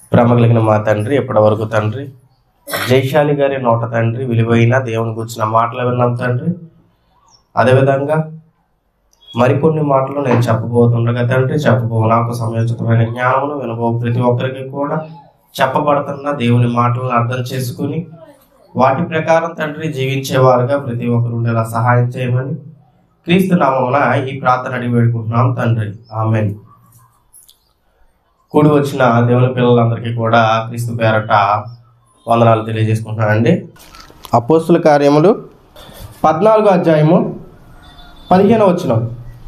ప్రేమ కలిగిన మా తండ్రి ఎప్పటి వరకు తండ్రి జైశాలి గారి నోట తండ్రి విలువైన దేవుని గురించిన మాటలు విన్నాం తండ్రి అదేవిధంగా మరికొన్ని మాటలు నేను చెప్పబోతుండగా తండ్రి చెప్పబో నాకు సమయోచితమైన జ్ఞానమును వినబో ప్రతి ఒక్కరికి కూడా చెప్పబడుతున్న దేవుని మాటలను అర్థం చేసుకుని వాటి ప్రకారం తండ్రి జీవించేవారుగా ప్రతి ఒక్కరు ఉండేలా సహాయం చేయమని క్రీస్తు నామమున ఈ ప్రార్థన అడిగి వేడుకుంటున్నాం తండ్రి ఆమెన్ కూడి వచ్చిన దేవుని పిల్లలందరికీ కూడా క్రీస్తు పేరట వందనాలు తెలియజేసుకుంటున్నానండి అపోస్తుల కార్యములు పద్నాలుగో అధ్యాయము పదిహేను వచ్చిన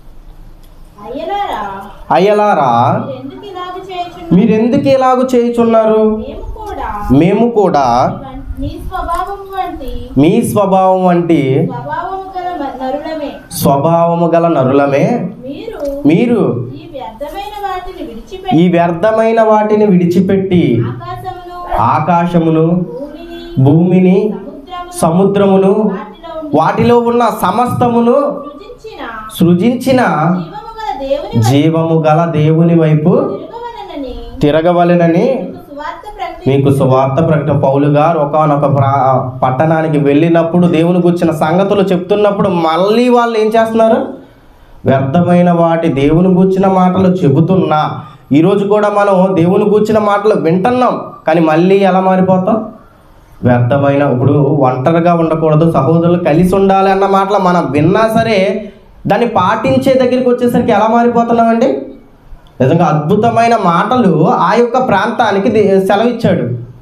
అయ్యలారా అయ్యలారా ఎందుకు ఇలాగ చేయుచున్నారు మీరెందుకు ఇలాగ చేయుచున్నారు మేము కూడా మేము కూడా నీ స్వభావం వంటి మీ స్వభావం వంటి స్వభావము గల మ- నరులమే స్వభావము గల నరులమే మీరు మీరు ఈ వ్యర్థమైన వాటిని ఈ విడిచిపెట్టి వ్యర్థమైన వాటిని విడిచిపెట్టి ఆకాశమును ఆకాశమును భూమిని భూమిని సముద్రమును సముద్రమును వాటిలో ఉండి వాటిలో ఉన్న సమస్తమును సృజించిన సృజించిన జీవము గల దేవుని జీవము గల దేవుని వైపు తిరగవలనని తిరగవలెనని మీకు సువార్త ప్రకటి మీకు సువార్త ప్రకటన పౌలు గారు ఒకనొక పట్టణానికి వెళ్ళినప్పుడు దేవుని గురించిన సంగతులు చెప్తున్నప్పుడు మళ్ళీ వాళ్ళు ఏం చేస్తున్నారు వ్యర్థమైన వాటి దేవుని గూర్చిన మాటలు చెబుతున్నా ఈరోజు కూడా మనం దేవుని గూర్చిన మాటలు వింటున్నాం కానీ మళ్ళీ ఎలా మారిపోతాం వ్యర్థమైన ఇప్పుడు ఒంటరిగా ఉండకూడదు సహోదరులు కలిసి ఉండాలి అన్న మాటలు మనం విన్నా సరే దాన్ని పాటించే దగ్గరికి వచ్చేసరికి ఎలా మారిపోతున్నామండి నిజంగా అద్భుతమైన మాటలు ఆ యొక్క ప్రాంతానికి దే- సెలవిచ్చాడు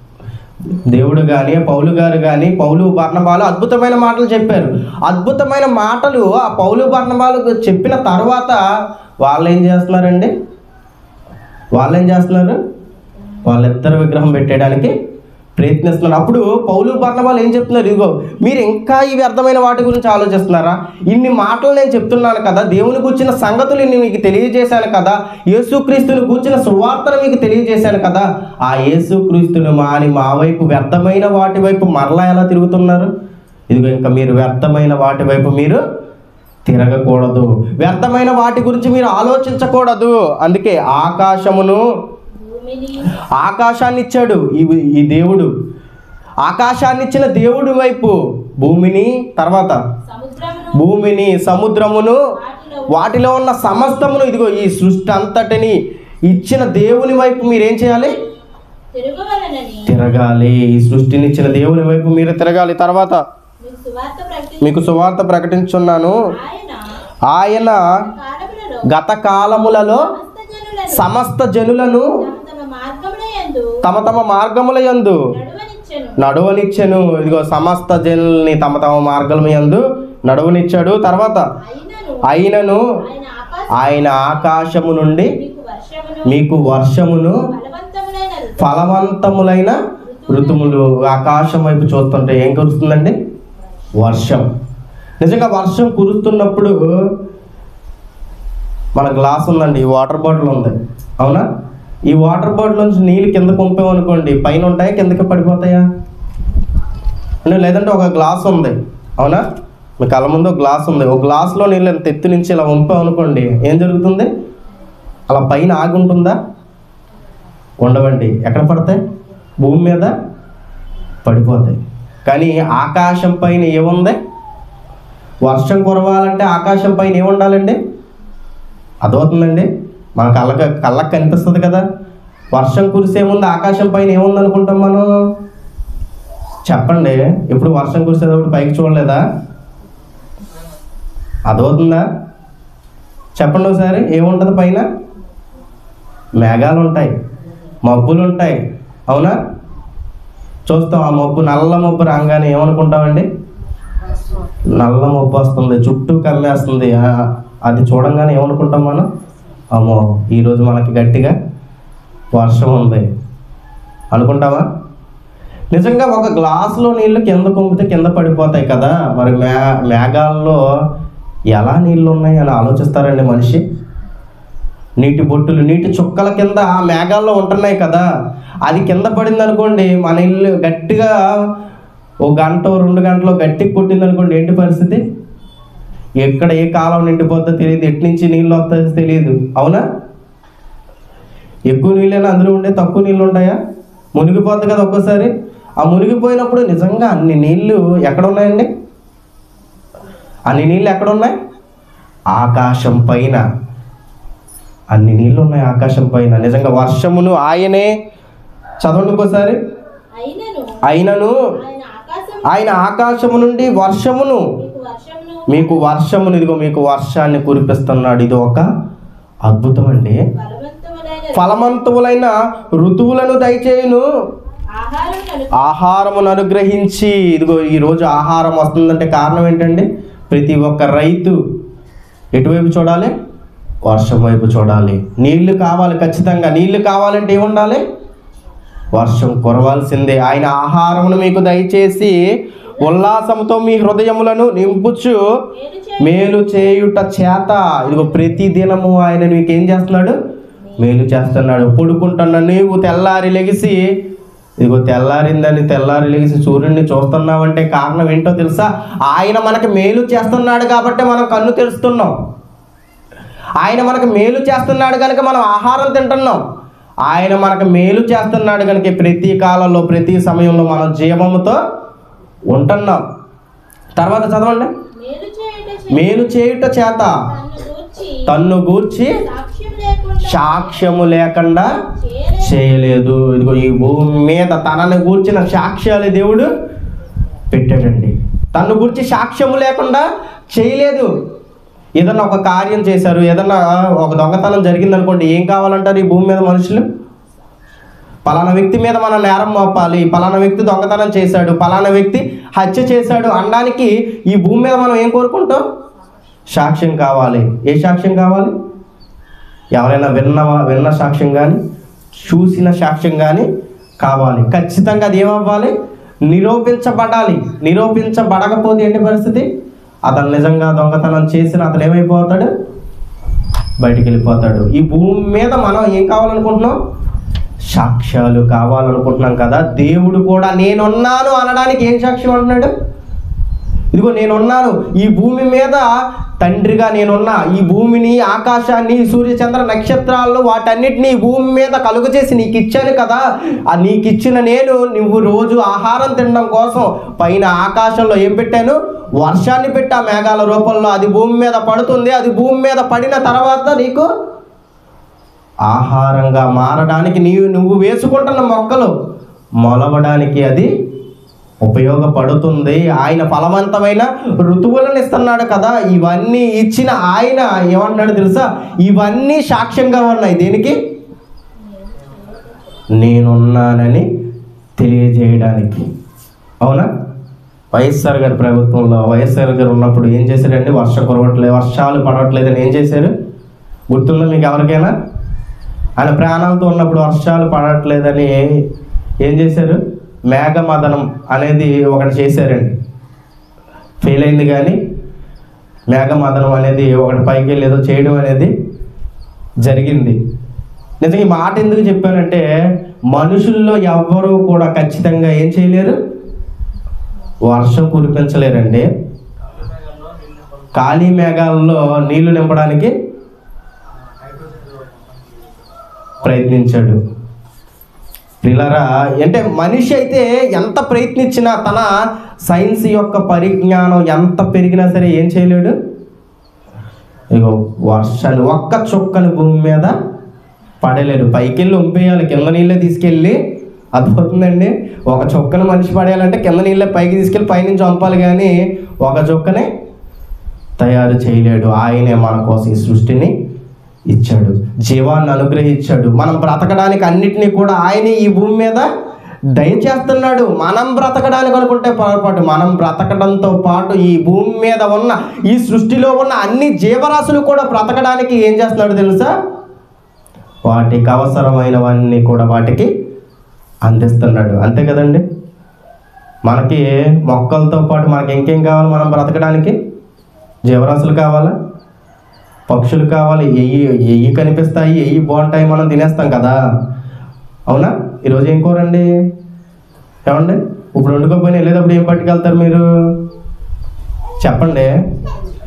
దేవుడు కానీ పౌలు గారు కానీ పౌలు బర్ణబాలు అద్భుతమైన మాటలు చెప్పారు అద్భుతమైన మాటలు ఆ పౌలు బర్ణబాలు చెప్పిన తర్వాత వాళ్ళు ఏం చేస్తున్నారండి వాళ్ళు ఏం చేస్తున్నారు వాళ్ళిద్దరు విగ్రహం పెట్టేయడానికి ప్రయత్నిస్తున్నారు అప్పుడు పౌలు బర్ణబాలు ఏం చెప్తున్నారు ఇదిగో మీరు ఇంకా ఈ వ్యర్థమైన వాటి గురించి ఆలోచిస్తున్నారా ఇన్ని మాటలు నేను చెప్తున్నాను కదా దేవుని గుర్చిన సంగతులు ఇన్ని మీకు తెలియజేశాను కదా యేసుక్రీస్తుని గుర్చిన సువార్తను మీకు తెలియజేశాను కదా ఆ యేసుక్రీస్తుని మాని మా వైపు వ్యర్థమైన వాటి వైపు మరలా ఎలా తిరుగుతున్నారు ఇదిగో ఇంకా మీరు వ్యర్థమైన వాటి వైపు మీరు తిరగకూడదు వ్యర్థమైన వాటి గురించి మీరు ఆలోచించకూడదు అందుకే ఆకాశమును భూమిని ఆకాశాన్ని ఇచ్చాడు ఈ ఈ దేవుడు ఆకాశాన్ని ఇచ్చిన దేవుడి వైపు భూమిని తర్వాత సముద్రమును భూమిని సముద్రమును వాటిలో వాటిలో ఉన్న సమస్తమును ఇదిగో ఈ సృష్టి అంతటిని ఇచ్చిన దేవుని వైపు మీరేం చేయాలి తిరగవలనని తిరగాలి ఈ సృష్టిని ఇచ్చిన దేవుని వైపు మీరు తిరగాలి తర్వాత మీకు సువార్త ప్రకటి మీకు సువార్త ప్రకటించున్నాను ఆయన ఆయన కాలములలో గత కాలములలో సమస్త జనులను సమస్త జనులను తమ తమ మార్గముల యందు తమ తమ మార్గముల యందు నడువనిచ్చెను నడువనిచ్చెను ఇదిగో సమస్త జనుల్ని తమ తమ మార్గం యందు నడువనిచ్చాడు తర్వాత అయినను అయినను ఆయన ఆకాశ ఆయన ఆకాశము నుండి మీకు వర్షమును మీకు వర్షమును బలవంతములైన ఋతువు ఫలవంతములైన ఋతుములు ఆకాశం వైపు చూస్తుంటే ఏం కురుస్తుందండి వర్షం నిజంగా వర్షం కురుస్తున్నప్పుడు మన గ్లాస్ ఉందండి ఈ వాటర్ బాటిల్ ఉంది అవునా ఈ వాటర్ బాటిల్ నుంచి నీళ్ళు కింద పంపామనుకోండి పైన ఉంటాయా కిందకి పడిపోతాయా అంటే లేదంటే ఒక గ్లాస్ ఉంది అవునా మీ కళ్ళ ముందు ఒక గ్లాస్ ఉంది ఒక గ్లాస్లో నీళ్ళు ఎంత ఎత్తు నుంచి ఇలా పంపామనుకోండి ఏం జరుగుతుంది అలా పైన ఆగి ఉంటుందా ఉండవండి ఎక్కడ పడతాయి భూమి మీద పడిపోతాయి కానీ ఆకాశం పైన ఏముంది వర్షం కురవాలంటే ఆకాశం పైన ఏముండాలండి అదవుతుందండి మన కళ్ళకి కళ్ళకి కనిపిస్తుంది కదా వర్షం కురిసే ముందు ఆకాశం పైన ఏముంది అనుకుంటాం మనం చెప్పండి ఇప్పుడు వర్షం కురిసేటప్పుడు పైకి చూడలేదా అదవుతుందా చెప్పండి ఒకసారి ఏముంటుంది పైన మేఘాలు ఉంటాయి మబ్బులు ఉంటాయి అవునా చూస్తాం ఆ మబ్బు నల్ల మబ్బు రాగానే ఏమనుకుంటామండి నల్ల మబ్బు వస్తుంది చుట్టూ కమ్మేస్తుంది ఆ, అది చూడంగానే ఏమనుకుంటాం మనం అమ్మో ఈరోజు మనకి గట్టిగా వర్షం ఉంది అనుకుంటామా నిజంగా ఒక గ్లాసులో నీళ్లు కింద కుంపితే కింద పడిపోతాయి కదా మరి మే మేఘాల్లో ఎలా నీళ్ళు ఉన్నాయి అని ఆలోచిస్తారండి మనిషి నీటి బొట్టులు నీటి చుక్కల కింద ఆ మేఘాల్లో ఉంటున్నాయి కదా అది కింద పడింది అనుకోండి మన ఇల్లు గట్టిగా ఓ గంట ఓ రెండు గంటలో గట్టికి కొట్టింది అనుకోండి ఏంటి పరిస్థితి ఎక్కడ ఏ కాలం నిండిపోద్దో తెలియదు ఎటు నుంచి నీళ్ళు వస్తాయో తెలియదు అవునా ఎక్కువ నీళ్ళైనా అందులో ఉండే తక్కువ నీళ్ళు ఉంటాయా మునిగిపోద్ది కదా ఒక్కోసారి ఆ మునిగిపోయినప్పుడు నిజంగా అన్ని నీళ్ళు ఎక్కడ ఉన్నాయండి అన్ని నీళ్ళు ఎక్కడ ఉన్నాయి ఆకాశం పైన అన్ని నీళ్ళు ఉన్నాయి ఆకాశం పైన నిజంగా వర్షమును ఆయనే చదవండి ఇంకోసారి అయినను అయినను ఆయన ఆకాశం ఆయన ఆకాశము నుండి వర్షమును మీకు వర్షమును మీకు వర్షమును ఇదిగో మీకు వర్షాన్ని కురిపిస్తున్నాడు ఇది ఒక అద్భుతం అండి బలవంతములైన ఫలవంతువులైన ఋతువులను దయచేయును ఆహారం ఆహారమును అనుగ్రహించి ఇదిగో ఈరోజు ఆహారం వస్తుందంటే కారణం ఏంటండి ప్రతి ఒక్క రైతు ఎటువైపు చూడాలి వర్షం వైపు చూడాలి నీళ్లు కావాలి ఖచ్చితంగా నీళ్లు కావాలంటే ఏముండాలి వర్షం కురవాల్సిందే ఆయన ఆహారమును మీకు దయచేసి ఉల్లాసంతో మీ హృదయములను నింపుచు మేలు చే మేలు చేయుట చేత ఇదిగో ప్రతి దినము ఆయన నీకు ఏం చేస్తున్నాడు మేలు చేస్తున్నాడు పడుకుంటున్న నీవు తెల్లారి లెగిసి ఇదిగో తెల్లారిందని తెల్లారి లెగిసి సూర్యుడిని చూస్తున్నావంటే కారణం ఏంటో తెలుసా ఆయన మనకి మేలు చేస్తున్నాడు కాబట్టి మనం కన్ను తెరుస్తున్నాం ఆయన మనకు మేలు చేస్తున్నాడు కనుక మనం ఆహారం తింటున్నాం ఆయన మనకు మేలు చేస్తున్నాడు కనుక ప్రతి కాలంలో ప్రతి సమయంలో మనం జీవముతో ఉంటున్నాం తర్వాత చదవండి మేలు చేయుట చే మేలు చేయుట చేత తన్ను గూర్చి తన్ను గూర్చి సాక్ష్యం లేకుండా సాక్ష్యము లేకుండా చేయలే చేయలేదు ఇదిగో ఈ భూమి మీద తనని గూర్చిన సాక్ష్యాలు దేవుడు పెట్టాడండి తన్ను గురించి సాక్ష్యము లేకుండా చేయలేదు ఏదన్నా ఒక కార్యం చేశారు ఏదన్నా ఒక దొంగతనం జరిగిందనుకోండి ఏం కావాలంటారు ఈ భూమి మీద మనుషులు పలానా వ్యక్తి మీద మనం నేరం మోపాలి పలానా వ్యక్తి దొంగతనం చేశాడు పలానా వ్యక్తి హత్య చేశాడు అనడానికి ఈ భూమి మీద మనం ఏం కోరుకుంటాం సాక్ష్యం కావాలి ఏ సాక్ష్యం కావాలి ఎవరైనా విన్న విన్న సాక్ష్యం కానీ చూసిన సాక్ష్యం కానీ కావాలి ఖచ్చితంగా అది ఏమవ్వాలి నిరూపించబడాలి నిరూపించబడకపోతే ఏంటి పరిస్థితి అతను నిజంగా దొంగతనం చేసిన అతను ఏమైపోతాడు బయటికి వెళ్ళిపోతాడు ఈ భూమి మీద మనం ఏం కావాలనుకుంటున్నాం సాక్ష్యాలు కావాలనుకుంటున్నాం కదా దేవుడు కూడా నేనున్నాను అనడానికి ఏం సాక్ష్యం అంటున్నాడు ఇదిగో నేనున్నాను ఈ భూమి మీద తండ్రిగా నేనున్నా ఈ భూమిని ఆకాశాన్ని సూర్యచంద్ర నక్షత్రాలను వాటన్నిటిని ఈ భూమి మీద కలుగు చేసి నీకు ఇచ్చాను కదా ఆ నీకు ఇచ్చిన నేను నువ్వు రోజు ఆహారం తినడం కోసం పైన ఆకాశంలో ఏం పెట్టాను వర్షాన్ని పెట్టా మేఘాల రూపంలో అది భూమి మీద పడుతుంది అది భూమి మీద పడిన తర్వాత నీకు ఆహారంగా మారడానికి నీవు నువ్వు వేసుకుంటున్న మొక్కలు మొలవడానికి అది ఉపయోగపడుతుంది ఆయన ఫలవంతమైన ఋతువులను ఇస్తున్నాడు కదా ఇవన్నీ ఇచ్చిన ఆయన ఏమంటున్నాడు తెలుసా ఇవన్నీ సాక్ష్యంగా ఉన్నాయి దేనికి నేనున్నానని తెలియజేయడానికి అవునా వైఎస్ఆర్ గారి ప్రభుత్వంలో వైఎస్ఆర్ గారు ఉన్నప్పుడు ఏం చేశారండి వర్షం కురవట్లేదు వర్షాలు పడవట్లేదని ఏం చేశారు గుర్తుందా మీకు ఎవరికైనా ఆయన ప్రాణాలతో ఉన్నప్పుడు వర్షాలు పడట్లేదని ఏం చేశారు మేఘమదనం అనేది ఒకటి చేశారండి ఫెయిల్ అయింది కానీ మేఘమదనం అనేది ఒకటి పైకి వెళ్ళి ఏదో చేయడం అనేది జరిగింది నిజంగా ఈ మాట ఎందుకు చెప్పానంటే మనుషుల్లో ఎవ్వరూ కూడా ఖచ్చితంగా ఏం చేయలేరు వర్షం కురిపించలేరండి ఖాళీ మేఘాలలో నీళ్లు నింపడానికి ప్రయత్నించాడు పిల్లరా అంటే మనిషి అయితే ఎంత ప్రయత్నించినా తన సైన్స్ యొక్క పరిజ్ఞానం ఎంత పెరిగినా సరే ఏం చేయలేడు ఇగో వర్షాలు ఒక్క చుక్కని భూమి మీద పడలేడు పైకి వెళ్ళి ఉంపేయాలి కింద నీళ్ళే తీసుకెళ్ళి అర్థమవుతుందండి ఒక చుక్కను మనిషి పడేయాలంటే కింద నీళ్ళే పైకి తీసుకెళ్ళి పైనుంచి పంపాలి కానీ ఒక చుక్కనే తయారు చేయలేడు ఆయనే మన కోసం ఈ సృష్టిని ఇచ్చాడు జీవాన్ని అనుగ్రహించాడు మనం బ్రతకడానికి అన్నిటినీ కూడా ఆయనే ఈ భూమి మీద దయచేస్తున్నాడు మనం బ్రతకడానికి అనుకుంటే పొరపాటు మనం బ్రతకడంతో పాటు ఈ భూమి మీద ఉన్న ఈ సృష్టిలో ఉన్న అన్ని జీవరాశులు కూడా బ్రతకడానికి ఏం చేస్తున్నాడు తెలుసా వాటికి అవసరమైనవన్నీ కూడా వాటికి అందిస్తున్నాడు అంతే కదండి మనకి మొక్కలతో పాటు మనకి ఇంకేం కావాలి మనం బ్రతకడానికి జీవరాశులు కావాలా పక్షులు కావాలి ఎయ్యి ఎయ్యి కనిపిస్తాయి ఎయ్యి బాగుంటాయి మనం తినేస్తాం కదా అవునా ఈరోజు ఏం కూరండి ఏమండి ఇప్పుడు వండుకోకపోయినా వెళ్ళేటప్పుడు ఏం పట్టుకెళ్తారు మీరు చెప్పండి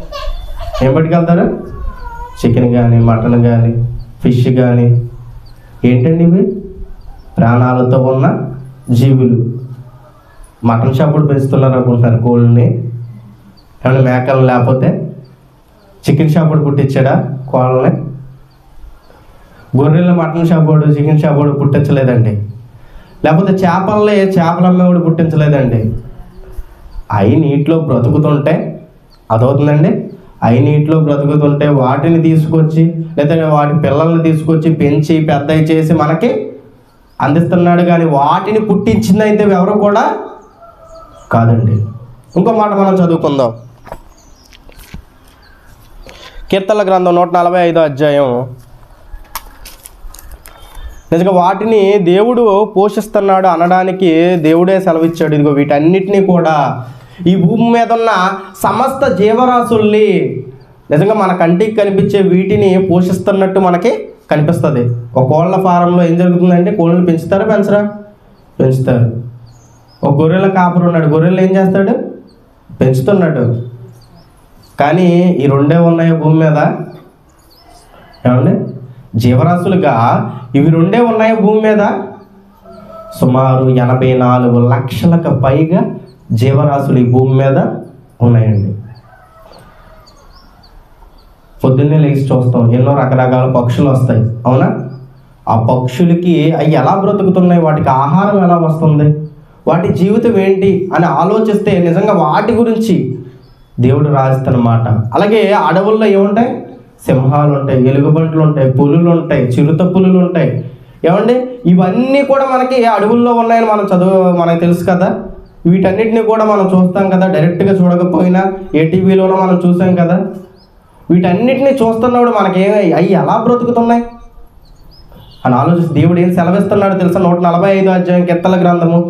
ఏం పట్టుకెళ్తారు చికెన్ కానీ మటన్ కానీ ఫిష్ కానీ ఏంటండి ఇవి ప్రాణాలతో ఉన్న జీవులు మటన్ షాపులు పెంచుతున్నారు అనుకుంటున్నారు కోళ్ళని ఏమైనా మేకలు లేకపోతే చికెన్ షాపుడు పుట్టించాడా కోళ్ళని గొర్రెల మటన్ షాపుడు చికెన్ షాపుడు పుట్టించలేదండి లేకపోతే చేపల్ని చేపల అమ్మేవాడు పుట్టించలేదండి అవి నీటిలో బ్రతుకుతుంటే అదవుతుందండి అవి నీటిలో బ్రతుకుతుంటే వాటిని తీసుకొచ్చి లేదా వాటి పిల్లల్ని తీసుకొచ్చి పెంచి పెద్దవి చేసి మనకి అందిస్తున్నాడు కానీ వాటిని పుట్టించింది అయితే ఎవరు కూడా కాదండి ఇంకో మాట మనం చదువుకుందాం కీర్తన గ్రంథం నూట నలభై ఐదో అధ్యాయం నిజంగా వాటిని దేవుడు పోషిస్తున్నాడు అనడానికి దేవుడే సెలవిచ్చాడు ఇదిగో వీటన్నిటినీ కూడా ఈ భూమి మీద ఉన్న సమస్త జీవరాశుల్ని నిజంగా మన కంటికి కనిపించే వీటిని పోషిస్తున్నట్టు మనకి కనిపిస్తుంది ఒక కోళ్ళ ఫారంలో ఏం జరుగుతుందంటే కోళ్ళని పెంచుతారా పెంచరా పెంచుతారు ఒక గొర్రెల కాపరు ఉన్నాడు గొర్రెలు ఏం చేస్తాడు పెంచుతున్నాడు కానీ ఈ రెండే ఉన్నాయి భూమి మీద ఏమండి జీవరాశులుగా ఇవి రెండే ఉన్నాయి భూమి మీద సుమారు ఎనభై నాలుగు లక్షలకు పైగా జీవరాశులు ఈ భూమి మీద ఉన్నాయండి పొద్దున్నే లేచి చూస్తాం ఎన్నో రకరకాల పక్షులు వస్తాయి అవునా ఆ పక్షులకి అవి ఎలా బ్రతుకుతున్నాయి వాటికి ఆహారం ఎలా వస్తుంది వాటి జీవితం ఏంటి అని ఆలోచిస్తే నిజంగా వాటి గురించి దేవుడు రాస్తానమాట అలాగే అడవుల్లో ఏముంటాయి సింహాలు ఉంటాయి ఎలుగుబంట్లు ఉంటాయి పులులు ఉంటాయి చిరుత పులులు ఉంటాయి ఏమండి ఇవన్నీ కూడా మనకి అడవుల్లో ఉన్నాయని మనం చదువు మనకు తెలుసు కదా వీటన్నిటిని కూడా మనం చూస్తాం కదా డైరెక్ట్గా చూడకపోయినా ఏ టీవీలోనో మనం చూసాం కదా వీటన్నిటిని చూస్తున్నప్పుడు మనకి అవి ఎలా బ్రతుకుతున్నాయి అని ఆలోచిస్తే దేవుడు ఏం సెలవిస్తున్నాడు తెలుసా నూట నలభై ఐదు అధ్యాయం కీర్తల గ్రంథము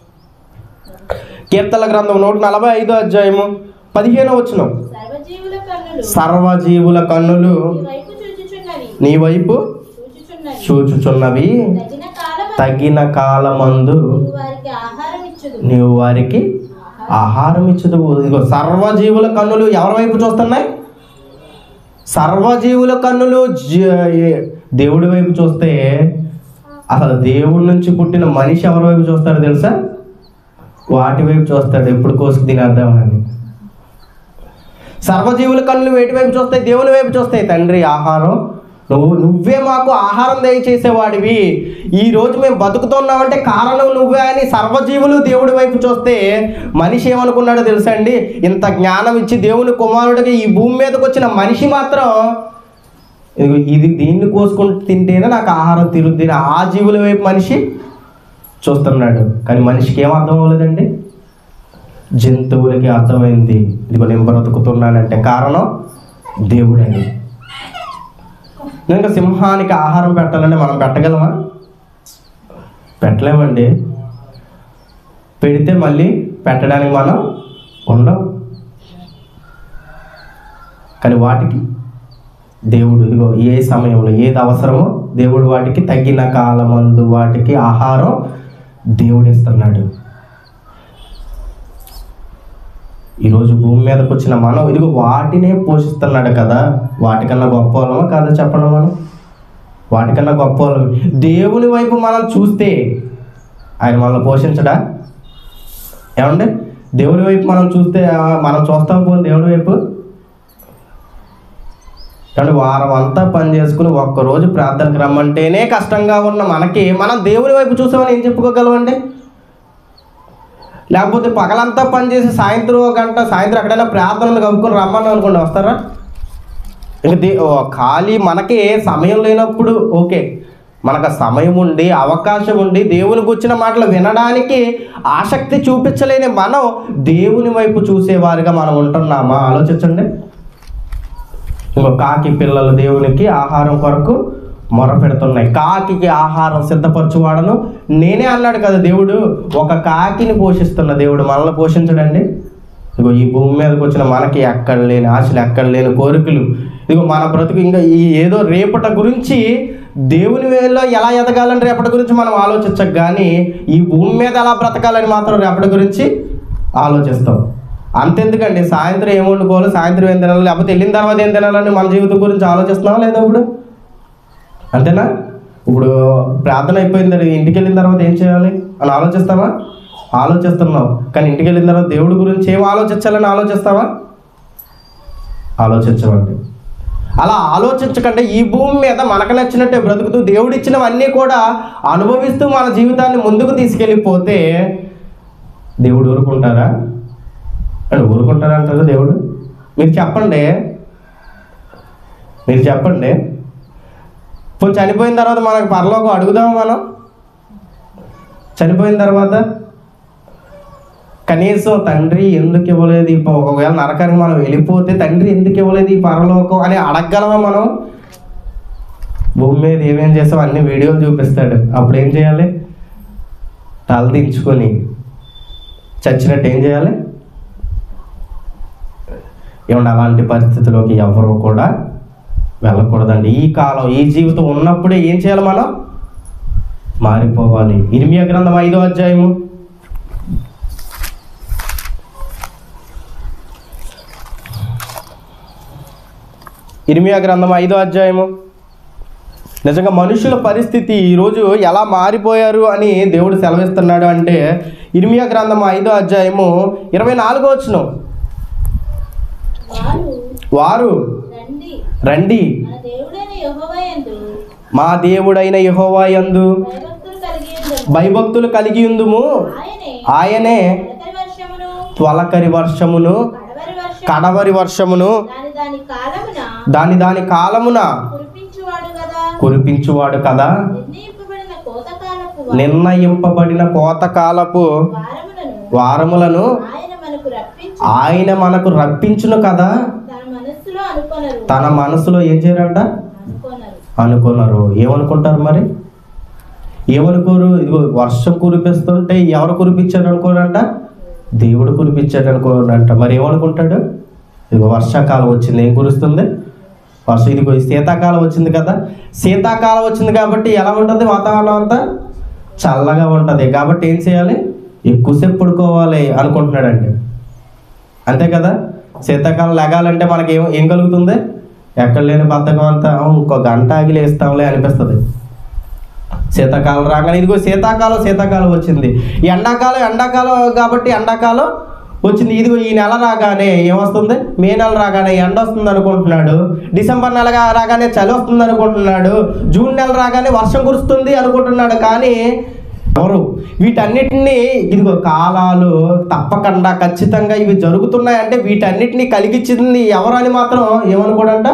కీర్తల గ్రంథం నూట నలభై ఐదో అధ్యాయము పదిహేను వచనం సర్వజీవుల కన్నులు సర్వజీవుల కన్నులు ఈ వైపు చూచుచున్నవి నీ వైపు చూచుచున్నవి చూచుచున్నవి తగిన కాలం తగిన కాలమందు వారికి ఆహారం ఇచ్చుదు నీవు వారికి ఆహారం ఇచ్చదు ఇదిగో సర్వజీవుల కన్నులు ఎవరి వైపు చూస్తున్నాయి సర్వజీవుల కన్నులు జ- దేవుడి వైపు చూస్తే అసలు దేవుడి నుంచి పుట్టిన మనిషి ఎవరి వైపు చూస్తాడో తెలుసా వాటి వైపు చూస్తాడు ఎప్పుడు కోసుకు తినేద్దామని సర్వజీవుల కన్నులు వేటి వైపు చూస్తాయి దేవుని వైపు చూస్తాయి తండ్రి ఆహారం నువ్వు నువ్వే మాకు ఆహారం దయచేసేవాడివి ఈ రోజు మేము బతుకుతున్నామంటే కారణం నువ్వే అని సర్వజీవులు దేవుడి వైపు చూస్తే మనిషి ఏమనుకున్నాడో తెలుసా అండి ఇంత జ్ఞానం ఇచ్చి దేవుని కుమారుడికి ఈ భూమి మీదకి వచ్చిన మనిషి మాత్రం ఇదిగో ఇది దీన్ని కోసుకుంటూ తింటేనే నాకు ఆహారం తిరుగుద్ది అని ఆ జీవుల వైపు మనిషి చూస్తున్నాడు కానీ మనిషికి ఏం అర్థం అవ్వలేదండి జంతువులకి అర్థమైంది ఇదిగో నేను బ్రతుకుతున్నానంటే కారణం దేవుడని ఇంకా సింహానికి ఆహారం పెట్టాలంటే మనం పెట్టగలమా పెట్టలేమండి పెడితే మళ్ళీ పెట్టడానికి మనం ఉండం కానీ వాటికి దేవుడు ఇదిగో ఏ సమయంలో ఏది అవసరమో దేవుడు వాటికి తగిన కాలమందు వాటికి ఆహారం దేవుడు ఇస్తున్నాడు ఈరోజు భూమి మీదకి వచ్చిన మనం ఇదిగో వాటినే పోషిస్తున్నాడు కదా వాటికన్నా గొప్ప వాళ్ళమా కాదా చెప్పడం మనం వాటికన్నా గొప్ప వాళ్ళం దేవుని వైపు మనం చూస్తే ఆయన మనల్ని పోషించడా ఏమండి దేవుని వైపు మనం చూస్తే ఆ, మనం చూస్తాం పోనీ దేవుని వైపు కానీ వారం అంతా పని చేసుకుని ఒక్కరోజు ప్రార్థనకు రమ్మంటేనే కష్టంగా ఉన్న మనకి మనం దేవుని వైపు చూసామని ఏం చెప్పుకోగలమండి లేకపోతే పగలంతా పని చేసి సాయంత్రం ఒక గంట సాయంత్రం ఎక్కడైనా ప్రార్థనలు కలుపుకొని రమ్మని అనుకోండి వస్తారా ఇంక దే ఓ, ఖాళీ మనకి సమయం లేనప్పుడు ఓకే మనకు సమయం ఉండి అవకాశం ఉండి దేవుని గుచ్చిన మాటలు వినడానికి ఆసక్తి చూపించలేని మనం దేవుని వైపు చూసేవారిగా మనం ఉంటున్నామా ఆలోచించండి ఇంకో కాకి పిల్లలు దేవునికి ఆహారం కొరకు మొర పెడుతున్నాయి కాకికి ఆహారం సిద్ధపరచువాడను నేనే అన్నాడు కదా దేవుడు ఒక కాకిని పోషిస్తున్న దేవుడు మనల్ని పోషించడండి ఇగో ఈ భూమి మీదకి వచ్చిన మనకి ఎక్కడ లేని ఆశలు ఎక్కడ లేని కోరికలు ఇదిగో మన బ్రతుకు ఇంకా ఈ ఏదో రేపటి గురించి దేవుని వేలో ఎలా ఎదగాలని రేపటి గురించి మనం ఆలోచించక కానీ ఈ భూమి మీద ఎలా బ్రతకాలని మాత్రం రేపటి గురించి ఆలోచిస్తాం అంతెందుకండి సాయంత్రం ఏం వండుకోవాలి సాయంత్రం ఏం తినాలి లేకపోతే వెళ్ళిన తర్వాత ఏం తినాలని మన జీవితం గురించి ఆలోచిస్తున్నావా లేదా ఇప్పుడు అంతేనా ఇప్పుడు ప్రార్థన అయిపోయింది ఇంటికి వెళ్ళిన తర్వాత ఏం చేయాలి అని ఆలోచిస్తావా ఆలోచిస్తున్నావు కానీ ఇంటికి వెళ్ళిన తర్వాత దేవుడి గురించి ఏం ఆలోచించాలని ఆలోచిస్తావా ఆలోచించమండి అలా ఆలోచించకంటే ఈ భూమి మీద మనకు నచ్చినట్టే బ్రతుకుతూ దేవుడు ఇచ్చినవన్నీ కూడా అనుభవిస్తూ మన జీవితాన్ని ముందుకు తీసుకెళ్ళిపోతే దేవుడు ఊరుకుంటారా అని ఊరుకుంటారా అంటారు దేవుడు మీరు చెప్పండి మీరు చెప్పండి పోనీ చనిపోయిన తర్వాత మనకు పరలోకం అడుగుదామా మనం చనిపోయిన తర్వాత కనీసం తండ్రి ఎందుకు ఇవ్వలేదు ఈ ప- ఒకవేళ నరకానికి మనం వెళ్ళిపోతే తండ్రి ఎందుకు ఇవ్వలేదు ఈ పరలోకం అని అడగగలమా మనం భూమి మీద ఏమేం చేసాం అన్ని వీడియోలు చూపిస్తాడు అప్పుడు ఏం చేయాలి తల దించుకొని చచ్చినట్టు ఏం చేయాలి ఏమన్నా అలాంటి పరిస్థితిలోకి ఎవరు కూడా వెళ్ళకూడదండి ఈ కాలం ఈ జీవితం ఉన్నప్పుడే ఏం చేయాలి మనం మారిపోవాలి ఇర్మియా గ్రంథం ఐదో అధ్యాయము ఇర్మియా గ్రంథం ఐదో అధ్యాయము నిజంగా మనుషుల పరిస్థితి ఈరోజు ఎలా మారిపోయారు అని దేవుడు సెలవిస్తున్నాడు అంటే ఇర్మియా గ్రంథం ఐదో అధ్యాయము ఇరవై నాలుగో వచ్చిన వారు వారు రండి రండి మన దేవుడైన యెహోవాయందు మా దేవుడైన యెహోవా యందు భయభక్తులు కలిగి ఉండుము. భయభక్తులు కలిగి ఉందుము ఆయనే ఆయనే తొలకరి వర్షమును త్వలకరి వర్షమును కడవరి వర్షము కడవరి వర్షమును దాని దాని కాలమున దాని దాని కాలమున కురిపించువాడు కదా కురిపించువాడు కదా నిర్ణయింపబడిన కోతకాలపు నిర్ణయింపబడిన కోతకాలపు వారములను వారములను ఆయన మనకు రప్పించి ఆయన మనకు రప్పించును కదా తన మనస్సులో అనుకొనరు తన మనసులో ఏం చేయరంట అనుకొనరు అనుకున్నారు ఏమనుకుంటారు మరి ఏమనుకోరు ఇదిగో వర్షం కురిపిస్తుంటే ఎవరు కురిపించారు అనుకోరంట దేవుడు కురిపించాడు అనుకోరంట మరి ఏమనుకుంటాడు ఇదిగో వర్షాకాలం వచ్చింది ఏం కురుస్తుంది వర్షం ఇదిగో ఈ శీతాకాలం వచ్చింది కదా శీతాకాలం వచ్చింది కాబట్టి ఎలా ఉంటుంది వాతావరణం అంతా చల్లగా ఉంటుంది కాబట్టి ఏం చేయాలి ఎక్కువసేపు పడుకోవాలి అనుకుంటున్నాడండి అంతే కదా శీతాకాలం లెగాలంటే మనకి ఏం ఏం కలుగుతుంది ఎక్కడ లేని బద్ధకం అంతా "ఆ, ఇంకో గంట ఆగి లేస్తాంలే అనిపిస్తుంది శీతాకాలం రాగానే ఇదిగో శీతాకాలం శీతాకాలం వచ్చింది ఎండాకాలం ఎండాకాలం కాబట్టి ఎండాకాలం వచ్చింది ఇదిగో ఈ నెల రాగానే ఏమొస్తుంది మే నెల రాగానే ఎండ వస్తుంది అనుకుంటున్నాడు డిసెంబర్ నెల గా- రాగానే చలి వస్తుంది అనుకుంటున్నాడు జూన్ నెల రాగానే వర్షం కురుస్తుంది అనుకుంటున్నాడు కానీ ఎవరు వీటన్నిటిని ఇదిగో కాలాలు తప్పకుండా ఖచ్చితంగా ఇవి జరుగుతున్నాయంటే వీటన్నిటిని కలిగించింది ఎవరు అని మాత్రం ఏమనుకోడంట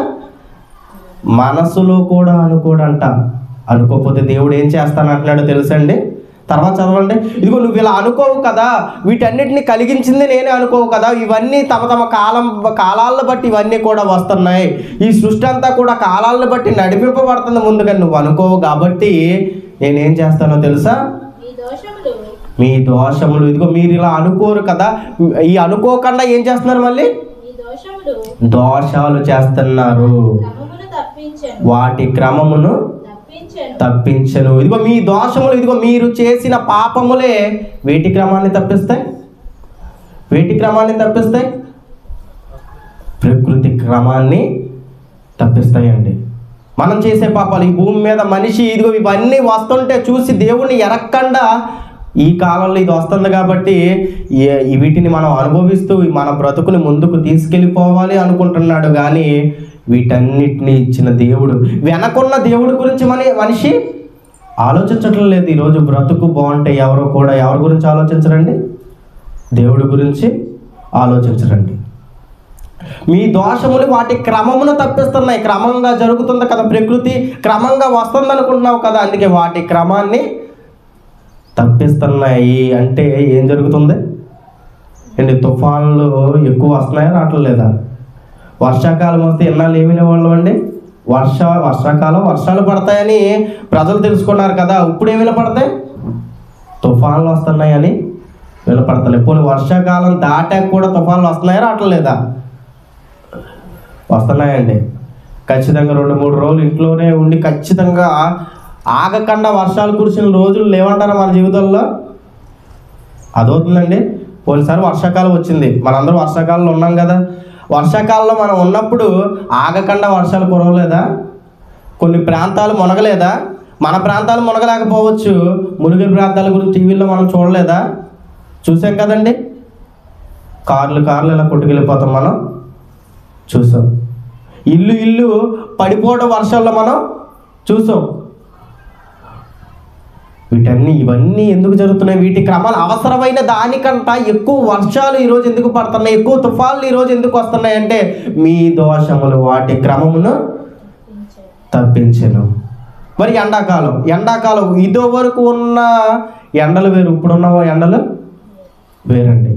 మనసులో కూడా అనుకోడంట అనుకోకపోతే దేవుడు ఏం చేస్తానంటున్నాడో తెలుసండి తర్వాత చదవండి ఇదిగో నువ్వు ఇలా అనుకోవు కదా వీటన్నిటిని కలిగించింది నేనే అనుకోవు కదా ఇవన్నీ తమ తమ కాలం కాలాలను బట్టి ఇవన్నీ కూడా వస్తున్నాయి ఈ సృష్టి అంతా కూడా కాలాలను బట్టి నడిపింపబడుతుంది ముందుగా నువ్వు అనుకోవు కాబట్టి నేనేం చేస్తానో తెలుసా ఈ దోషములు మీ దోషములు ఇదిగో మీరు ఇలా అనుకోరు కదా ఈ అనుకోకుండా ఏం చేస్తున్నారు మళ్ళీ ఈ దోషములు దోషాలు చేస్తున్నారు క్రమమును తప్పించను వాటి క్రమమును తప్పించను తప్పించను ఇదిగో మీ దోషములు ఇదిగో మీరు చేసిన పాపములే వేటి క్రమాన్ని తప్పిస్తాయి వేటి క్రమాన్ని తప్పిస్తాయి ప్రకృతి క్రమాన్ని తప్పిస్తాయండి మనం చేసే పాపాలు ఈ భూమి మీద మనిషి ఇదిగో ఇవన్నీ వస్తుంటే చూసి దేవుణ్ణి ఎరక్కుండా ఈ కాలంలో ఇది వస్తుంది కాబట్టి ఏ- ఈ వీటిని మనం అనుభవిస్తూ మన బ్రతుకుని ముందుకు తీసుకెళ్ళిపోవాలి అనుకుంటున్నాడు కానీ వీటన్నిటిని ఇచ్చిన దేవుడు వెనకున్న దేవుడి గురించి మన మనిషి ఆలోచించటం లేదు ఈరోజు బ్రతుకు బాగుంటే ఎవరు కూడా ఎవరి గురించి ఆలోచించరండి దేవుడి గురించి ఆలోచించరండి మీ దోషములు వాటి క్రమమును తప్పిస్తున్నాయి క్రమంగా జరుగుతుంది కదా ప్రకృతి క్రమంగా వస్తుంది అనుకుంటున్నావు కదా అందుకే వాటి క్రమాన్ని తప్పిస్తున్నాయి అంటే ఏం జరుగుతుంది ఏంటి తుఫాన్లు ఎక్కువ వస్తున్నాయా రావట్లేదా వర్షాకాలం వస్తే ఎన్నాళ్ళు ఏమినే వాళ్ళం అండి వర్ష వర్షాకాలం వర్షాలు పడతాయని ప్రజలు తెలుసుకున్నారు కదా ఇప్పుడు ఏమైనా పడతాయి తుఫాన్లు వస్తున్నాయని వినపడతలేదు పోనీ వర్షాకాలం దాటాక కూడా తుఫాన్లు వస్తున్నాయా రావట్లేదా వస్తున్నాయండి ఖచ్చితంగా రెండు మూడు రోజులు ఇంట్లోనే ఉండి ఖచ్చితంగా ఆగకుండా వర్షాలు కురిసిన రోజులు లేవంటారా మన జీవితంలో అదవుతుందండి పోయినసారి వర్షాకాలం వచ్చింది మనందరం వర్షాకాలంలో ఉన్నాం కదా వర్షాకాలంలో మనం ఉన్నప్పుడు ఆగకుండా వర్షాలు కురవలేదా కొన్ని ప్రాంతాలు మునగలేదా మన ప్రాంతాలు మునగలేకపోవచ్చు మునిగి ప్రాంతాల గురించి టీవీలో మనం చూడలేదా చూసాం కదండి కార్లు కార్లు ఇలా కొట్టుకెళ్ళిపోతాం మనం చూసాం ఇల్లు ఇల్లు పడిపోవడం వర్షాల్లో మనం చూసాం వీటన్ని ఇవన్నీ ఎందుకు జరుగుతున్నాయి వీటి క్రమాలు అవసరమైన దానికంట ఎక్కువ వర్షాలు ఈరోజు ఎందుకు పడుతున్నాయి ఎక్కువ తుఫాన్లు ఈరోజు ఎందుకు వస్తున్నాయి అంటే మీ దోషములు వాటి క్రమమును తప్పించెను తప్పించను మరి ఎండాకాలం ఎండాకాలం ఇదో వరకు ఉన్న ఎండలు వేరు ఇప్పుడున్న ఎండలు వేరండి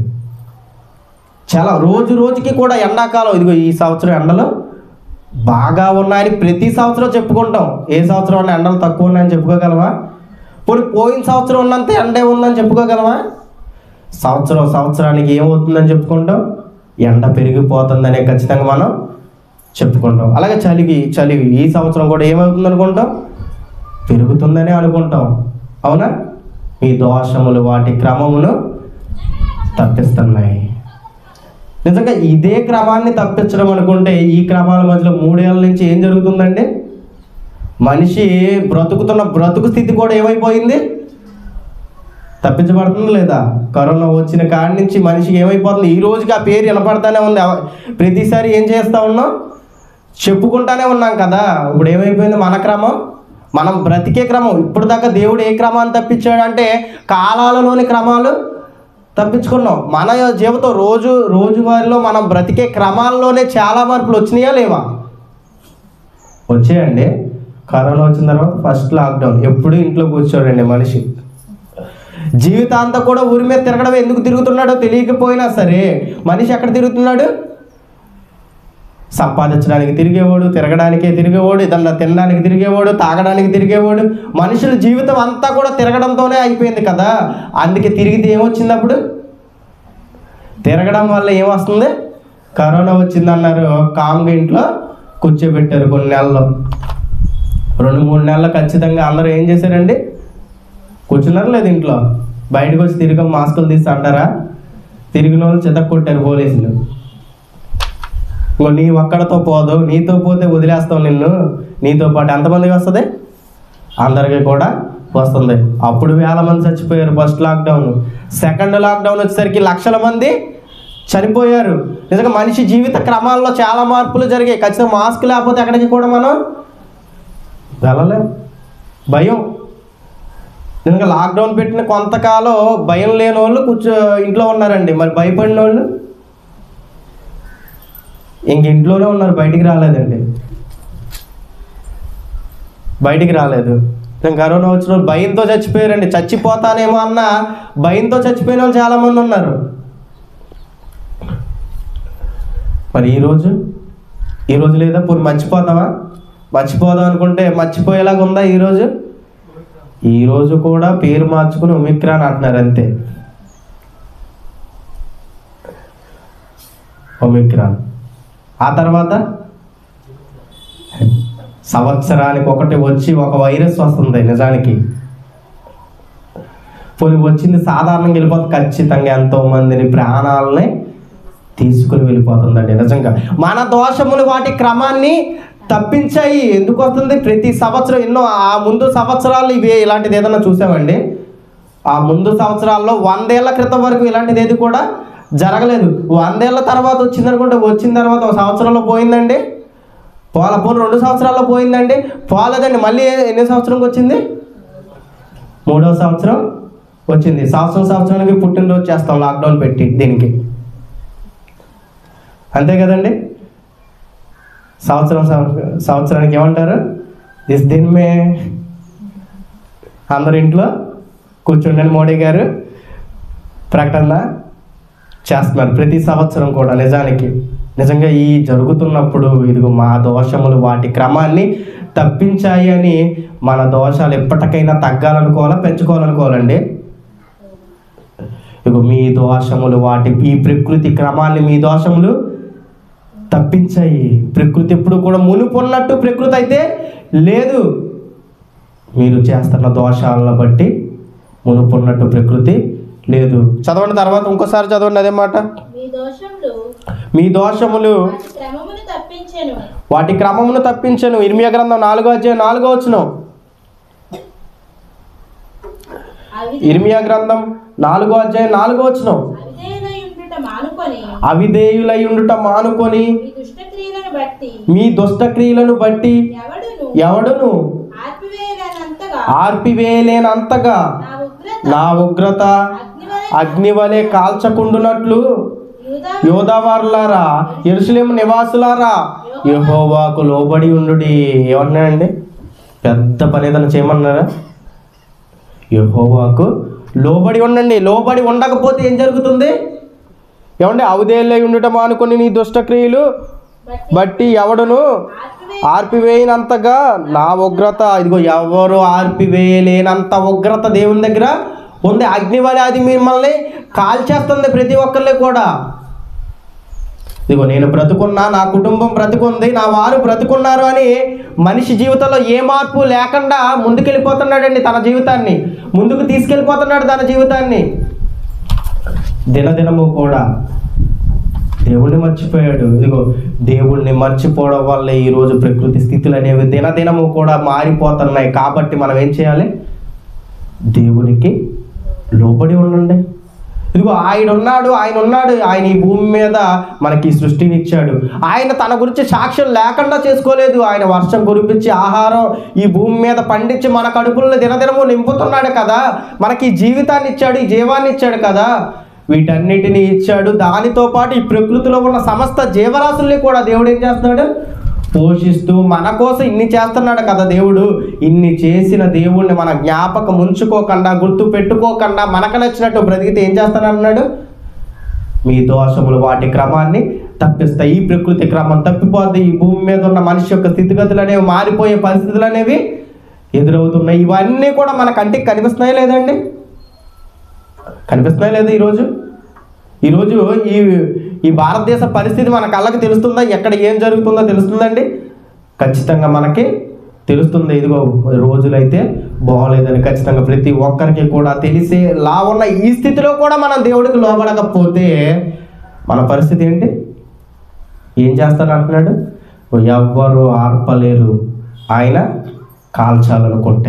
చాలా రోజు రోజుకి కూడా ఎండాకాలం ఇదిగో ఈ సంవత్సరం ఎండలు బాగా ఉన్నాయని ప్రతి సంవత్సరం చెప్పుకుంటాం ఏ సంవత్సరం ఉన్న ఎండలు తక్కువ ఉన్నాయని చెప్పుకోగలమా పోనీ పోయిన సంవత్సరం ఉన్నంత ఎండే ఉందని చెప్పుకోగలమా సంవత్సరం సంవత్సరానికి ఏమవుతుందని చెప్పుకుంటాం ఎండ పెరిగిపోతుందనే ఖచ్చితంగా మనం చెప్పుకుంటాం అలాగే చలికి చలి ఈ సంవత్సరం కూడా ఏమవుతుంది అనుకుంటాం పెరుగుతుందని అనుకుంటాం అవునా మీ దోషములు వాటి క్రమమును తప్పిస్తున్నాయి నిజంగా ఇదే క్రమాన్ని తప్పించడం అనుకుంటే ఈ క్రమాల మధ్యలో మూడేళ్ల నుంచి ఏం జరుగుతుందండి మనిషి బ్రతుకుతున్న బ్రతుకు స్థితి కూడా ఏమైపోయింది తప్పించబడుతుంది లేదా కరోనా వచ్చిన కాడి నుంచి మనిషికి ఏమైపోతుంది ఈ రోజుకి ఆ పేరు వినపడతానే ఉంది ఎవ- ప్రతిసారి ఏం చేస్తూ ఉన్నాం చెప్పుకుంటానే ఉన్నాం కదా ఇప్పుడు ఏమైపోయింది మన క్రమం మనం బ్రతికే క్రమం ఇప్పుడు దాకా దేవుడు ఏ క్రమాన్ని తప్పించాడంటే కాలాలలోని క్రమాలు తప్పించుకున్నాం మన జీవితం రోజు రోజువారీలో మనం బ్రతికే క్రమాల్లోనే చాలా మార్పులు వచ్చినాయా లేవా వచ్చాయండి కరోనా వచ్చిన తర్వాత ఫస్ట్ లాక్డౌన్ ఎప్పుడు ఇంట్లో కూర్చోడండి మనిషి జీవితాంతం కూడా ఊరి మీద తిరగడం ఎందుకు తిరుగుతున్నాడో తెలియకపోయినా సరే మనిషి ఎక్కడ తిరుగుతున్నాడు సంపాదించడానికి తిరిగేవాడు తిరగడానికే తిరిగేవాడు ఇదన్నా తినడానికి తిరిగేవాడు తాగడానికి తిరిగేవాడు మనుషుల జీవితం అంతా కూడా తిరగడంతోనే అయిపోయింది కదా అందుకే తిరిగితే ఏమొచ్చింది అప్పుడు తిరగడం వల్ల ఏమొస్తుంది కరోనా వచ్చిందన్నారు కామ్గా ఇంట్లో కూర్చోబెట్టారు కొన్ని నెలలు రెండు మూడు నెలలు ఖచ్చితంగా అందరూ ఏం చేశారండి కూర్చున్నారు లేదు ఇంట్లో బయటకు వచ్చి తిరిగి మాస్కులు తీసి అంటారా తిరిగిన వాళ్ళు చితక్ కొట్టారు పోలీసులు ఇంకో నీ ఒక్కడితో పోదు నీతో పోతే వదిలేస్తావు నిన్ను నీతో పాటు ఎంతమందికి వస్తుంది అందరికీ కూడా వస్తుంది అప్పుడు వేల మంది చచ్చిపోయారు ఫస్ట్ లాక్డౌన్ సెకండ్ లాక్డౌన్ వచ్చేసరికి లక్షల మంది చనిపోయారు నిజంగా మనిషి జీవిత క్రమాల్లో చాలా మార్పులు జరిగాయి ఖచ్చితంగా మాస్క్ లేకపోతే ఎక్కడికి కూడా మనం వెళ్ళలేం భయం నిజంగా లాక్డౌన్ పెట్టిన కొంతకాలం భయం లేని వాళ్ళు కూర్చో ఇంట్లో ఉన్నారండి మరి భయపడిన వాళ్ళు ఇంక ఇంట్లోనే ఉన్నారు బయటికి రాలేదండి బయటికి రాలేదు నేను కరోనా వచ్చిన వాళ్ళు భయంతో చచ్చిపోయారండి చచ్చిపోతానేమో అన్న భయంతో చచ్చిపోయిన వాళ్ళు చాలామంది ఉన్నారు మరి ఈరోజు ఈరోజు లేదా పూర్తి మర్చిపోతామా మర్చిపోదాం అనుకుంటే మర్చిపోయేలాగా ఉందా ఈరోజు ఈరోజు కూడా పేరు మార్చుకుని ఒమిక్రాన్ అంటున్నారు అంతే ఒమిక్రాన్ ఆ తర్వాత సంవత్సరానికి ఒకటి వచ్చి ఒక వైరస్ వస్తుంది నిజానికి పోనీ వచ్చింది సాధారణంగా వెళ్ళిపోతుంది ఖచ్చితంగా ఎంతో మందిని ప్రాణాలని తీసుకుని వెళ్ళిపోతుందండి నిజంగా మన దోషములు వాటి క్రమాన్ని తప్పించాయి ఎందుకు వస్తుంది ప్రతి సంవత్సరం ఎన్నో ఆ ముందు సంవత్సరాలు ఇవి ఇలాంటిది ఏదైనా చూసామండి ఆ ముందు సంవత్సరాల్లో వందేళ్ల క్రితం వరకు ఇలాంటిది ఏది కూడా జరగలేదు వందేళ్ల తర్వాత వచ్చింది అనుకుంటే వచ్చిన తర్వాత ఒక సంవత్సరంలో పోయిందండి పోల పోను రెండు సంవత్సరాల్లో పోయిందండి పోలేదండి మళ్ళీ ఏ- ఎన్ని సంవత్సరంకి వచ్చింది మూడవ సంవత్సరం వచ్చింది సంవత్సరం సంవత్సరానికి పుట్టినరోజు చేస్తాం లాక్డౌన్ పెట్టి దీనికి అంతే కదండి సంవత్సరం సంవ- సంవత్సరానికి ఏమంటారు దిస్ దిన్ మే అందరు ఇంట్లో కూర్చుండని మోడీ గారు ప్రకటన చేస్తున్నారు ప్రతి సంవత్సరం కూడా నిజానికి నిజంగా ఈ జరుగుతున్నప్పుడు ఇదిగో మా దోషములు వాటి క్రమాన్ని తప్పించాయి అని మన దోషాలు ఎప్పటికైనా తగ్గాలనుకోవాలా పెంచుకోవాలనుకోవాలండి ఇగో మీ దోషములు వాటి ఈ ప్రకృతి క్రమాన్ని మీ దోషములు తప్పించాయి ప్రకృతి ఎప్పుడు కూడా మునుపున్నట్టు ప్రకృతి అయితే లేదు మీరు చేస్తున్న దోషాలను బట్టి మునుపున్నట్టు ప్రకృతి లేదు చదవండి తర్వాత ఇంకోసారి చదవండి అదే మాట మీ దోషములు మీ దోషములు వాటి క్రమమును తప్పించెను వాటి క్రమమును తప్పించను ఇర్మియా గ్రంథం నాలుగో అధ్యాయం నాలుగో వచ్చును అవిధే- ఇర్మియా గ్రంథం నాలుగో అధ్యాయం నాలుగో వచనం అవిధేయులై ఉండుట మానుకొని అవిధేయులై ఉండుట మానుకొని మీ దుష్టక్రియలను బట్టి మీ దుష్టక్రియలను బట్టి ఎవడును ఎవడును ఆర్పివేయలేనంతగా ఆర్పివేయలేనంతగా నా ఉగ్రత నా ఉగ్రత అగ్నివలె అగ్ని వలె కాల్చకుండునట్లు యూదా యోధావారులారా ఎరుసలేం నివాసులారా యెహోవాకు లోబడి ఉండుడి ఏమన్నాడండి పెద్ద పని ఏదైనా చేయమన్నారా యెహోవాకు లోబడి ఉండండి లోబడి ఉండకపోతే ఏం జరుగుతుంది ఏమండి అవదేళ్ళై ఉండటం అనుకుని నీ దుష్టక్రియలు బట్టి బట్టి ఎవడును ఆర్పివే ఆర్పివేయనంతగా నా ఉగ్రత ఇదిగో ఎవరు ఆర్పివేయలేనంత ఉగ్రత దేవుని దగ్గర ఉంది అగ్ని వలె అది మిమ్మల్ని కాల్చేస్తుంది ప్రతి ఒక్కరిని కూడా ఇదిగో నేను బ్రతుకున్నా నా కుటుంబం బ్రతుకుంది నా వారు బ్రతుకున్నారు అని మనిషి జీవితంలో ఏ మార్పు లేకుండా ముందుకెళ్ళిపోతున్నాడండి తన జీవితాన్ని ముందుకు తీసుకెళ్ళిపోతున్నాడు తన జీవితాన్ని దినదినము కూడా దేవుణ్ణి మర్చిపోయాడు ఇదిగో దేవుణ్ణి మర్చిపోవడం వల్ల ఈరోజు ప్రకృతి స్థితులు అనేవి దినదినము కూడా మారిపోతున్నాయి కాబట్టి మనం ఏం చేయాలి దేవునికి లోబడి ఉండండి ఇదిగో ఆయన ఉన్నాడు ఆయన ఉన్నాడు ఆయన ఈ భూమి మీద మనకి ఈ సృష్టిని ఇచ్చాడు ఆయన తన గురించి సాక్ష్యం లేకుండా చేసుకోలేదు ఆయన వర్షం కురిపించి ఆహారం ఈ భూమి మీద పండించి మన కడుపులను దినదినము నింపుతున్నాడు కదా మనకి ఈ జీవితాన్ని ఇచ్చాడు ఈ జీవాన్ని ఇచ్చాడు కదా వీటన్నిటిని ఇచ్చాడు దానితో పాటు ఈ ప్రకృతిలో ఉన్న సమస్త జీవరాశుల్ని కూడా దేవుడు ఏం చేస్తున్నాడు పోషిస్తూ మన కోసం ఇన్ని చేస్తున్నాడు కదా దేవుడు ఇన్ని చేసిన దేవుణ్ణి మన జ్ఞాపకం ఉంచుకోకుండా గుర్తు పెట్టుకోకుండా మనకు నచ్చినట్టు బ్రతికితే ఏం చేస్తానన్నాడు మీ దోషములు వాటి క్రమాన్ని తప్పిస్తాయి ఈ ప్రకృతి క్రమం తప్పిపోద్ది ఈ భూమి మీద ఉన్న మనిషి యొక్క స్థితిగతులు అనేవి మారిపోయే పరిస్థితులు అనేవి ఎదురవుతున్నాయి ఇవన్నీ కూడా మన కంటికి కనిపిస్తున్నాయా లేదండి కనిపిస్తున్నాయా లేదా ఈరోజు ఈరోజు ఈ ఈ భారతదేశ పరిస్థితి మన కళ్ళకి తెలుస్తుందా ఎక్కడ ఏం జరుగుతుందో తెలుస్తుందండి ఖచ్చితంగా మనకి తెలుస్తుంది ఇదిగో రోజులైతే బాగోలేదని ఖచ్చితంగా ప్రతి ఒక్కరికి కూడా తెలిసే లా ఉన్న ఈ స్థితిలో కూడా మనం దేవుడికి లోబడకపోతే మన పరిస్థితి ఏంటి ఏం చేస్తారు అంటున్నాడు ఎవ్వరు ఆర్పలేరు ఆయన కాల్చాలనుకుంటే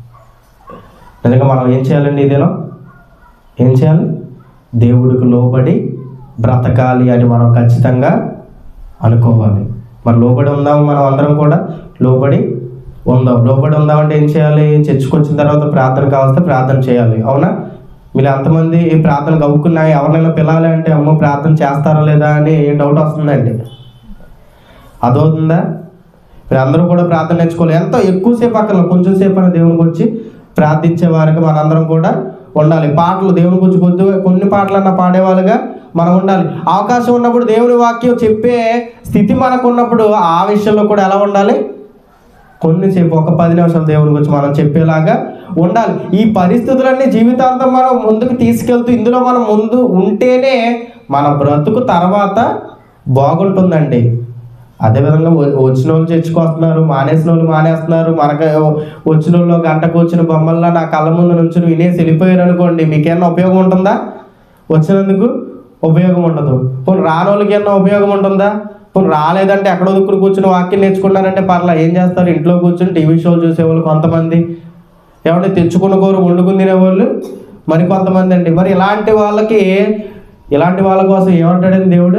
నిజంగా మనం ఏం చేయాలండి ఇదేలో ఏం చేయాలి దేవుడికి లోబడి బ్రతకాలి అని మనం ఖచ్చితంగా అనుకోవాలి మరి లోబడి ఉందాం మనం అందరం కూడా లోబడి ఉందాం లోబడి ఉందామంటే ఏం చేయాలి చర్చకు వచ్చిన తర్వాత ప్రార్థన కావాల్స్తే ప్రార్థన చేయాలి అవునా మీరు ఎంతమంది ఈ ప్రార్థన కవ్వుకున్నా ఎవరినైనా పిలాలి అంటే అమ్మో ప్రార్థన చేస్తారా లేదా అని డౌట్ వస్తుందండి అదవుతుందా మీరు అందరూ కూడా ప్రార్థన నేర్చుకోవాలి ఎంతో ఎక్కువసేపు అక్కడ కొంచెం సేపు అని దేవునికి వచ్చి ప్రార్థించే వారికి మనందరం కూడా ఉండాలి పాటలు దేవుని గురించి కొద్ది కొన్ని పాటలన్నా పాడేవాళ్ళుగా మనం ఉండాలి అవకాశం ఉన్నప్పుడు దేవుని వాక్యం చెప్పే స్థితి మనకు ఉన్నప్పుడు ఆ విషయంలో కూడా ఎలా ఉండాలి కొన్నిసేపు ఒక పది నిమిషాలు దేవుని గురించి మనం చెప్పేలాగా ఉండాలి ఈ పరిస్థితులన్నీ జీవితాంతం మనం ముందుకు తీసుకెళ్తూ ఇందులో మనం ముందు ఉంటేనే మన బ్రతుకు తర్వాత బాగుంటుందండి అదేవిధంగా వ- వచ్చిన వాళ్ళు చర్చకొస్తున్నారు మానేసిన వాళ్ళు మానేస్తున్నారు మనకు వచ్చిన వాళ్ళు గంటకు వచ్చిన బొమ్మల్లా నా కళ్ళ ముందు నుంచి వినేసి వెళ్ళిపోయారు అనుకోండి మీకేమన్నా ఉపయోగం ఉంటుందా వచ్చినందుకు ఉపయోగం ఉండదు పోనీ రాని వాళ్ళకి ఏమన్నా ఉపయోగం ఉంటుందా పోనీ రాలేదంటే ఎక్కడో దుక్కుడు కూర్చుని వాక్యం నేర్చుకున్నారంటే పర్లా ఏం చేస్తారు ఇంట్లో కూర్చుని టీవీ షోలు చూసేవాళ్ళు కొంతమంది ఏమంటే తెచ్చుకున్న కూర వండుకుని తినేవాళ్ళు మరి కొంతమంది అండి మరి ఇలాంటి వాళ్ళకి ఇలాంటి వాళ్ళ కోసం ఏమంటాడండి దేవుడు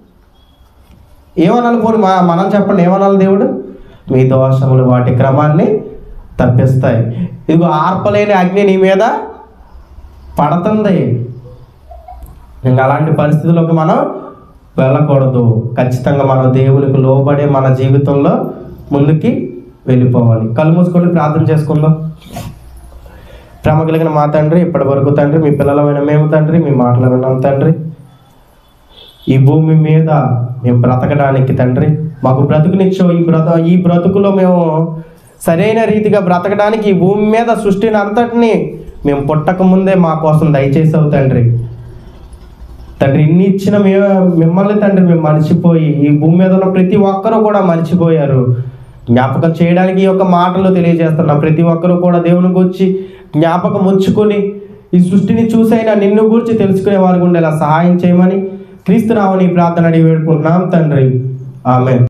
ఏమనాలి పోనీ మా మనం చెప్పండి ఏమనాలి దేవుడు మీ దోషములు వాటి క్రమాన్ని తప్పిస్తాయి ఇదిగో ఆర్పలేని అగ్ని నీ మీద పడుతుంది ఇంకా అలాంటి పరిస్థితుల్లోకి మనం వెళ్ళకూడదు ఖచ్చితంగా మనం దేవునికి లోబడే మన జీవితంలో ముందుకి వెళ్ళిపోవాలి కళ్ళు మూసుకొని ప్రార్థన చేసుకుందాం ప్రేమ కలిగిన మా తండ్రి ఇప్పటి వరకు తండ్రి మీ పిల్లలమైన మేము తండ్రి మీ మాటలు విన్నాం తండ్రి ఈ భూమి మీద మేము బ్రతకడానికి తండ్రి మాకు బ్రతుకునిచ్చో ఈ బ్రత ఈ బ్రతుకులో మేము సరైన రీతిగా బ్రతకడానికి ఈ భూమి మీద సృష్టిని అంతటిని మేము పుట్టక ముందే మా కోసం దయచేసావు తండ్రి తండ్రి ఇన్ని ఇచ్చిన మేము మిమ్మల్ని తండ్రి మేము మర్చిపోయి ఈ భూమి మీద ఉన్న ప్రతి ఒక్కరూ కూడా మర్చిపోయారు జ్ఞాపకం చేయడానికి ఈ యొక్క మాటలు తెలియజేస్తున్నాం ప్రతి ఒక్కరూ కూడా దేవుని గురించి జ్ఞాపకం ఉంచుకొని ఈ సృష్టిని చూసైనా నిన్ను గురించి తెలుసుకునే వారికి ఉండేలా సహాయం చేయమని క్రీస్తునామని ప్రార్థన అడిగి వేడుకుంటున్నాం తండ్రి ఆమె